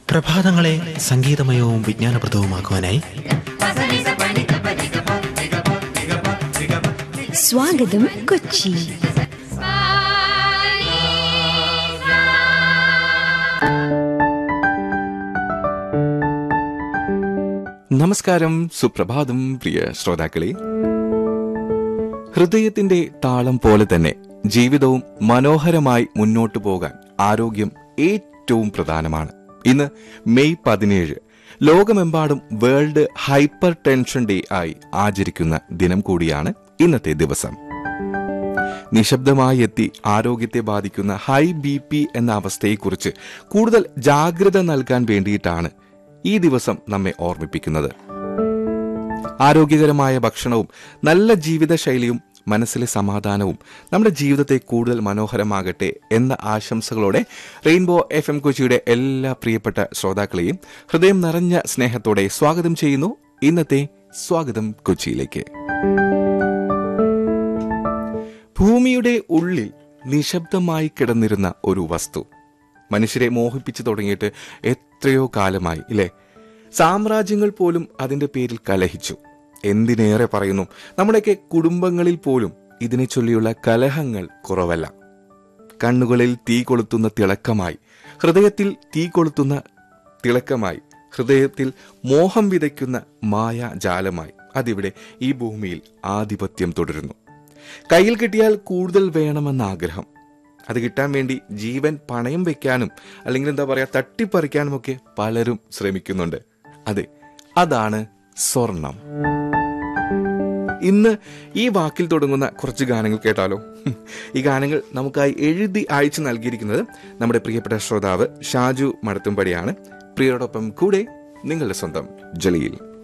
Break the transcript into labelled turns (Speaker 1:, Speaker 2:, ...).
Speaker 1: പ്രഭാതങ്ങളെ സംഗീതമയവും വിജ്ഞാനപ്രദവുമാക്കുവാനായി
Speaker 2: സ്വാഗതം കൊച്ചി
Speaker 3: നമസ്കാരം സുപ്രഭാതം പ്രിയ ശ്രോതാക്കളെ ഹൃദയത്തിന്റെ താളം പോലെ തന്നെ ജീവിതവും മനോഹരമായി മുന്നോട്ടു പോകാൻ ആരോഗ്യം ഏറ്റവും പ്രധാനമാണ് ഇന്ന് മെയ് പതിനേഴ് ലോകമെമ്പാടും വേൾഡ് ഹൈപ്പർ ടെൻഷൻ ഡേ ആയി ആചരിക്കുന്ന ദിനം കൂടിയാണ് ഇന്നത്തെ ദിവസം നിശബ്ദമായി എത്തി ആരോഗ്യത്തെ ബാധിക്കുന്ന ഹൈ ബി പി എന്ന അവസ്ഥയെക്കുറിച്ച് കൂടുതൽ ജാഗ്രത നൽകാൻ വേണ്ടിയിട്ടാണ് ഈ ദിവസം നമ്മെ ഓർമ്മിപ്പിക്കുന്നത് ആരോഗ്യകരമായ ഭക്ഷണവും നല്ല ജീവിതശൈലിയും മനസ്സിലെ സമാധാനവും നമ്മുടെ ജീവിതത്തെ കൂടുതൽ മനോഹരമാകട്ടെ എന്ന ആശംസകളോടെ റെയിൻബോ എഫ് എം കൊച്ചിയുടെ എല്ലാ പ്രിയപ്പെട്ട ശ്രോതാക്കളെയും ഹൃദയം നിറഞ്ഞ സ്നേഹത്തോടെ സ്വാഗതം ചെയ്യുന്നു ഇന്നത്തെ സ്വാഗതം കൊച്ചിയിലേക്ക് ഭൂമിയുടെ ഉള്ളിൽ നിശബ്ദമായി കിടന്നിരുന്ന ഒരു വസ്തു മനുഷ്യരെ മോഹിപ്പിച്ചു തുടങ്ങിയിട്ട് എത്രയോ കാലമായി ഇല്ലേ സാമ്രാജ്യങ്ങൾ പോലും അതിന്റെ പേരിൽ കലഹിച്ചു എന്തിനേറെ പറയുന്നു നമ്മുടെയൊക്കെ കുടുംബങ്ങളിൽ പോലും ഇതിനെ ചൊല്ലിയുള്ള കലഹങ്ങൾ കുറവല്ല കണ്ണുകളിൽ തീ കൊളുത്തുന്ന തിളക്കമായി ഹൃദയത്തിൽ തീ കൊളുത്തുന്ന തിളക്കമായി ഹൃദയത്തിൽ മോഹം വിതയ്ക്കുന്ന മായാജാലമായി അതിവിടെ ഈ ഭൂമിയിൽ ആധിപത്യം തുടരുന്നു കയ്യിൽ കിട്ടിയാൽ കൂടുതൽ വേണമെന്ന ആഗ്രഹം അത് കിട്ടാൻ വേണ്ടി ജീവൻ പണയം വെക്കാനും അല്ലെങ്കിൽ എന്താ പറയാ തട്ടിപ്പറിക്കാനുമൊക്കെ പലരും ശ്രമിക്കുന്നുണ്ട് അതെ അതാണ് സ്വർണം ഇന്ന് ഈ വാക്കിൽ തുടങ്ങുന്ന കുറച്ച് ഗാനങ്ങൾ കേട്ടാലോ ഈ ഗാനങ്ങൾ നമുക്കായി എഴുതി അയച്ചു നൽകിയിരിക്കുന്നത് നമ്മുടെ പ്രിയപ്പെട്ട ശ്രോതാവ് ഷാജു മടത്തുംപടിയാണ് പ്രിയരോടൊപ്പം കൂടെ നിങ്ങളുടെ സ്വന്തം ജലീൽ